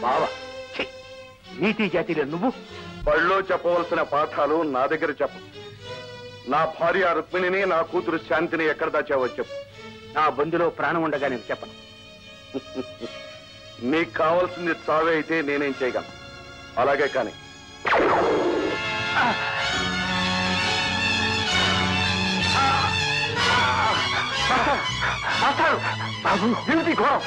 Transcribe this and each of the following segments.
బావా ఛీ! నీతి జాతిలో నువ్వు బళ్ళో చెప్పవలసిన పాఠాలు నా దగ్గర చెప్పు నా భార్య రుక్మిణిని నా కూతురు శాంతిని ఎక్కడ దాచావో చెప్పు నా బంధులో ప్రాణం ఉండగా నేను చెప్పను నీకు కావాల్సింది చావే అయితే నేనేం చేయగలను అలాగే కానీ బాబు ఏమిటి ఘోరం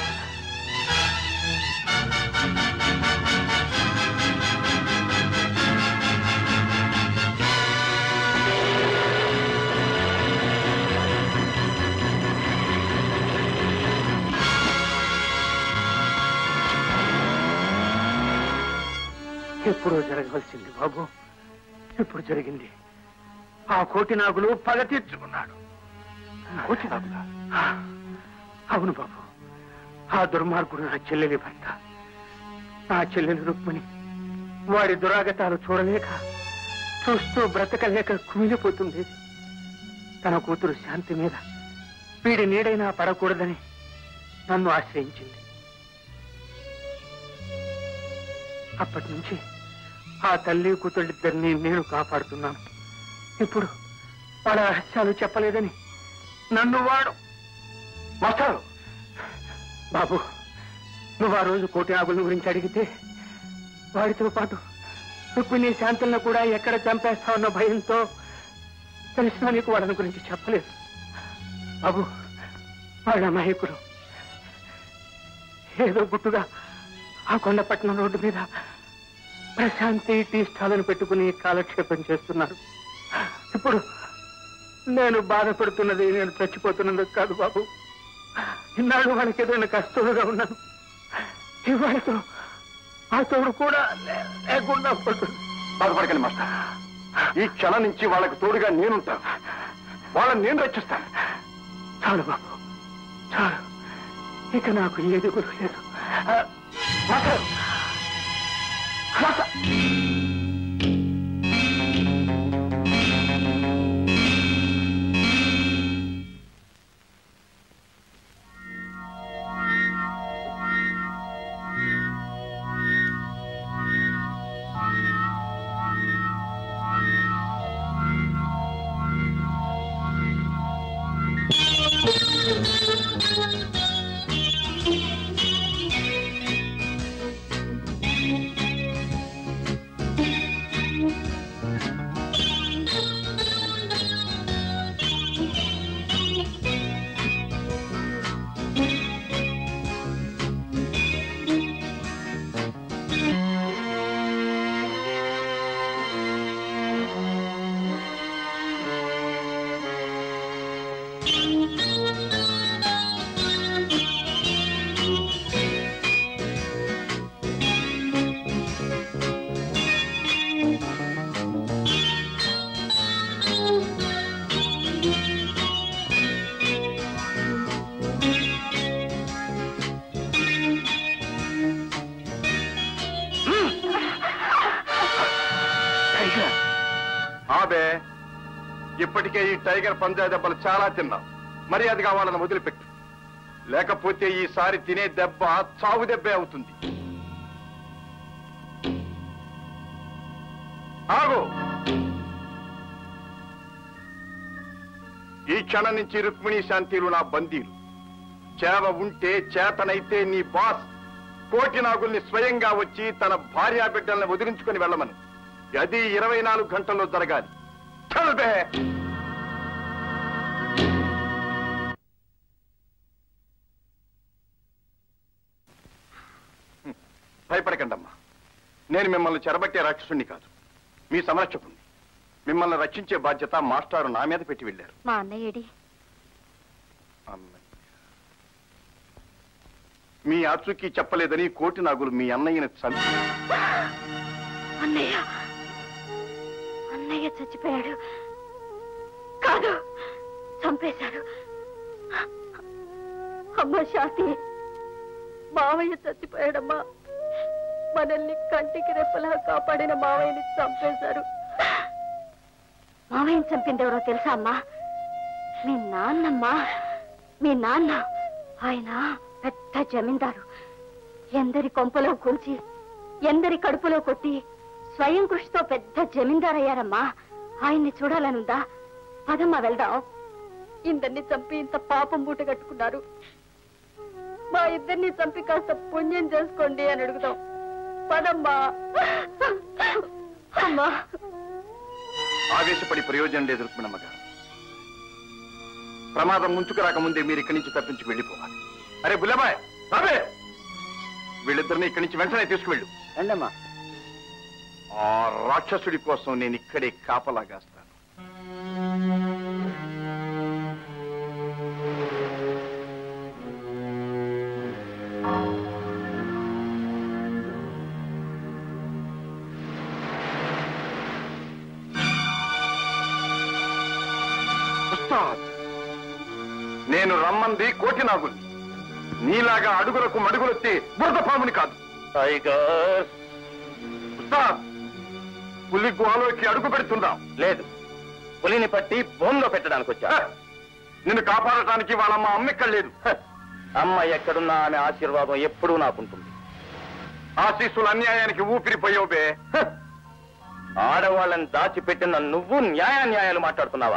ఎప్పుడో జరగవలసింది బాబు ఇప్పుడు జరిగింది ఆ కోటి నాగులు పగ తీర్చుకున్నాడు కోటి నాగులా అవును బాబు ఆ దుర్మార్గుడు నా చెల్లెలి భర్త నా చెల్లెలి రుక్మిణి వాడి దురాగతాలు చూడలేక చూస్తూ బ్రతకలేక కుమిలిపోతుంది తన కూతురు శాంతి మీద వీడి నీడైనా పడకూడదని నన్ను ఆశ్రయించింది అప్పటి నుంచి ఆ తల్లి కూతుళ్ళిద్దరిని నేను కాపాడుతున్నాను ఇప్పుడు వాళ్ళ రహస్యాలు చెప్పలేదని నన్ను వాడు వస్తాడు బాబు నువ్వు ఆ రోజు కోటి ఆగుల గురించి అడిగితే వాడితో పాటు రుక్మిణి శాంతులను కూడా ఎక్కడ చంపేస్తావన్న భయంతో తెలిసిన నీకు వాళ్ళని గురించి చెప్పలేదు బాబు వాళ్ళ అమాయకులు ఏదో గుట్టుగా ఆ కొండపట్నం రోడ్డు మీద ప్రశాంతి టీ స్టాలను పెట్టుకుని కాలక్షేపం చేస్తున్నారు ఇప్పుడు నేను బాధపడుతున్నది నేను చచ్చిపోతున్నందుకు కాదు బాబు ఇన్నాళ్ళు వాళ్ళకి ఏదైనా కష్టంగా ఉన్నాను ఇవాళతో ఆ తోడు కూడా లే- లేకుండా పోతుంది బాధపడకండి మాస్టర్ ఈ క్షణం నుంచి వాళ్ళకు తోడుగా నేనుంటాను వాళ్ళని నేను రక్షిస్తాను చాలు బాబు చాలు ఇక నాకు ఏది గురువు లేదు ఆ, మాస్టర్! మాస్టర్! టైగర్ ఆబే ఇప్పటికే ఈ టైగర్ పంజా దెబ్బలు చాలా తిన్నాం మరి అది కావాలని వదిలిపెట్టు లేకపోతే ఈసారి తినే దెబ్బ చావు దెబ్బే అవుతుంది ఆగు ఈ క్షణం నుంచి రుక్మిణి శాంతిలు నా బందీలు చేవ ఉంటే చేతనైతే నీ బాస్ కోటి నాగుల్ని స్వయంగా వచ్చి తన భార్యా బిడ్డల్ని వదిలించుకొని వెళ్ళమను అది ఇరవై నాలుగు గంటల్లో జరగాలి చల్ బే భయపడకండమ్మా నేను మిమ్మల్ని చెరబట్టే రాక్షసుణ్ణి కాదు మీ సంరక్షకుణ్ణి మిమ్మల్ని రక్షించే బాధ్యత మాస్టారు నా మీద పెట్టి వెళ్ళారు మా అన్నయ్యడి అన్నయ్య. మీ ఆచూకీ చెప్పలేదని కోటి నాగులు మీ అన్నయ్యని చంపి అన్నయ్య అన్నయ్య చచ్చిపోయాడు కాదు చంపేశాడు అమ్మ శాంతి మావయ్య చచ్చిపోయాడమ్మా మనల్ని కంటికి రెప్పలా కాపాడిన మావయ్యని చంపేశారు మావయ్యని చంపింది ఎవరో తెలుసా అమ్మా మీ నాన్నమ్మా మీ నాన్న ఆయన పెద్ద జమీందారు ఎందరి కొంపలో కూల్చి ఎందరి కడుపులో కొట్టి స్వయం కృషితో పెద్ద జమీందారయ్యారమ్మా ఆయన్ని చూడాలనుందా పదమ్మా వెళ్దాం ఇందరిని చంపి ఇంత పాపం మూట కట్టుకున్నారు మా ఇద్దరిని చంపి కాస్త పుణ్యం చేసుకోండి అని అడుగుదాం పదమ్మా అమ్మా ఆవేశపడి ప్రయోజనం లేదు రుక్మిణమ్మ గారు ప్రమాదం ముంచుకు రాకముందే మీరు ఇక్కడి నుంచి తప్పించి వెళ్ళిపోవాలి అరే బుల్లబాయ్ రాబే వీళ్ళిద్దరిని ఇక్కడి నుంచి వెంటనే తీసుకువెళ్ళు రండమ్మా ఆ రాక్షసుడి కోసం నేను ఇక్కడే కాపలాగాస్తాను ఉస్తాద్, నేను రమ్మంది కోటి నాగుల్ని నీలాగా అడుగులకు మడుగులొత్తి బురద పాముని కాదు టైగర్ ఉస్తాద్ పులి గుహలోకి అడుగు పెడుతుందాం లేదు పులిని పట్టి బోన్లో పెట్టడానికి వచ్చా హ! నిన్ను కాపాడటానికి వాళ్ళమ్మ అమ్మెక్కడ లేదు హ! అమ్మ ఎక్కడున్నా ఆమె ఆశీర్వాదం ఎప్పుడూ నాకుంటుంది ఆశీస్సులు అన్యాయానికి ఊపిరిపోయావు బే హ! ఆడవాళ్ళని దాచిపెట్టిన నువ్వు న్యాయ న్యాయాలు మాట్లాడుతున్నావా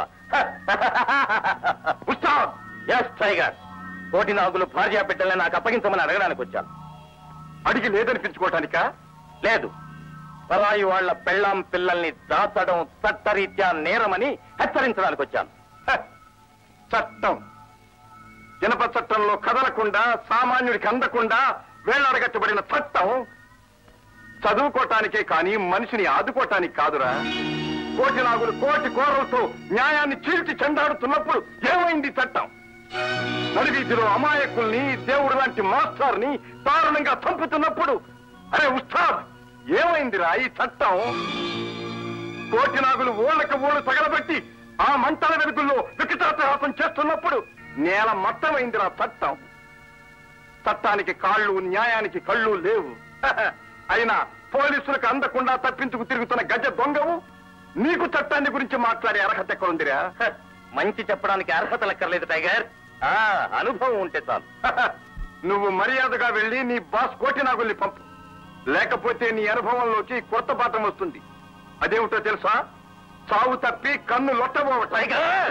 ఉస్తాద్ ఎస్ టైగర్ కోటి నాగులు భార్య బిడ్డల్ని నాకు అప్పగించమని అడగడానికి వచ్చాను అడిగి లేదనిపించుకోవటానికా లేదు పరాయి వాళ్ళ పెళ్ళాం పిల్లల్ని దాచడం చట్టరీత్యా నేరమని హెచ్చరించడానికి వచ్చాను హ! చట్టం జనప చట్టంలో కదలకుండా సామాన్యుడికి అందకుండా వేలాడగట్టబడిన చట్టం చదువుకోటానికే కాని మనిషిని ఆదుకోటానికి కాదురా కోటి నాగులు కోటి కోరలతో న్యాయాన్ని చీల్చి చెండాడుతున్నప్పుడు ఏమైంది చట్టం నడివీధిలో అమాయకుల్ని దేవుడు లాంటి మాస్టర్ని దారుణంగా చంపుతున్నప్పుడు అరే ఉస్తాద్ ఏమైందిరా ఈ చట్టం కోటి నాగులు ఊళ్ళకి ఊళ్ళు తగలబెట్టి ఆ మంటల వెలుగుల్లో వికటాటహాసం చేస్తున్నప్పుడు నేల మట్టమైందిరా చట్టం చట్టానికి కాళ్ళు న్యాయానికి కళ్ళు లేవు అయినా పోలీసులకు అందకుండా తప్పించుకు తిరుగుతున్న గజ దొంగవు నీకు చట్టాన్ని గురించి మాట్లాడే అర్హత ఎక్కడుందిరా హ! మంచి చెప్పడానికి అర్హత లెక్కర్లేదు టైగర్ ఆ అనుభవం ఉంటే చాలు నువ్వు మర్యాదగా వెళ్ళి నీ బాస్ కోటి నాగుల్ని పంపు లేకపోతే నీ అనుభవంలోకి కొత్త పాఠం వస్తుంది అదేమిటో తెలుసా చావు తప్పి కన్ను లొట్టబోవ టైగర్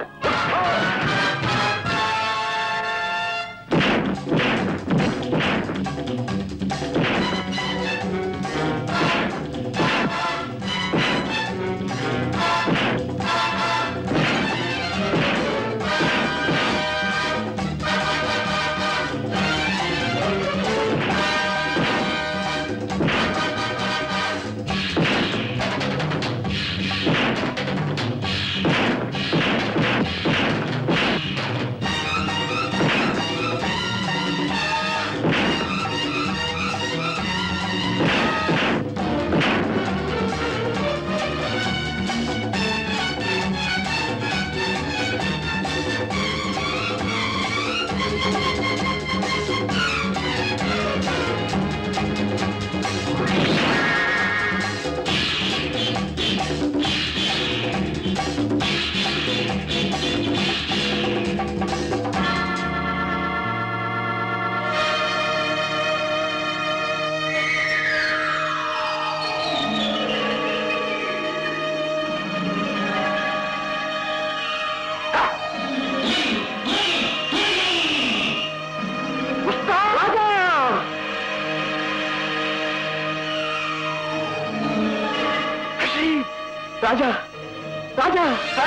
రాజా రాజా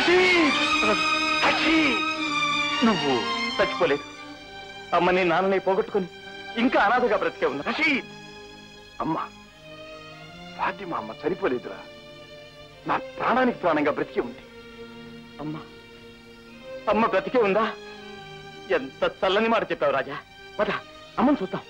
నువ్వు చచ్చిపోలేదు అమ్మని నాన్నని పోగొట్టుకుని ఇంకా అనాథగా బ్రతికే ఉన్నా రషీద్ అమ్మా ఫాతిమా అమ్మ చనిపోలేదురా నా ప్రాణానికి ప్రాణంగా బ్రతికి ఉంది అమ్మ అమ్మ బ్రతికే ఉందా ఎంత చల్లని మాట చెప్పావు రాజా పద అమ్మని చూద్దాం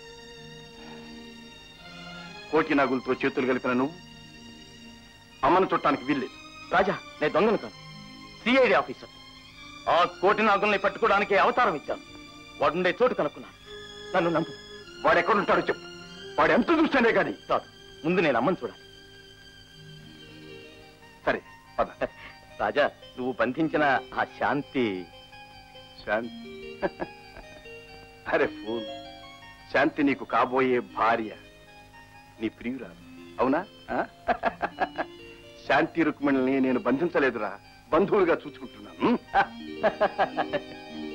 కోటి నాగులతో చేతులు కలిపిన నువ్వు అమ్మను చుట్టానికి వీల్లేదు రాజా నేను దొంగను కాదు సిఐడి ఆఫీసర్ ఆ కోటి నాగుల్ని పట్టుకోవడానికి అవతారం ఇచ్చాను వాడుండే చోటు కనుక్కున్నాను నన్ను నమ్ము వాడు ఎక్కడుంటాడో చెప్పు వాడు ఎంత చూస్తేనే గాని కాదు ముందు నేను అమ్మని చూడాలి సరే పద రాజా నువ్వు బంధించిన ఆ శాంతి శాంతి అరే ఫూల్ శాంతి నీకు కాబోయే భార్య నీ ప్రియురాలు అవునా ఆ? శాంతి రుక్మిణిని నేను బంధించలేదురా బంధువులుగా చూసుకుంటున్నాను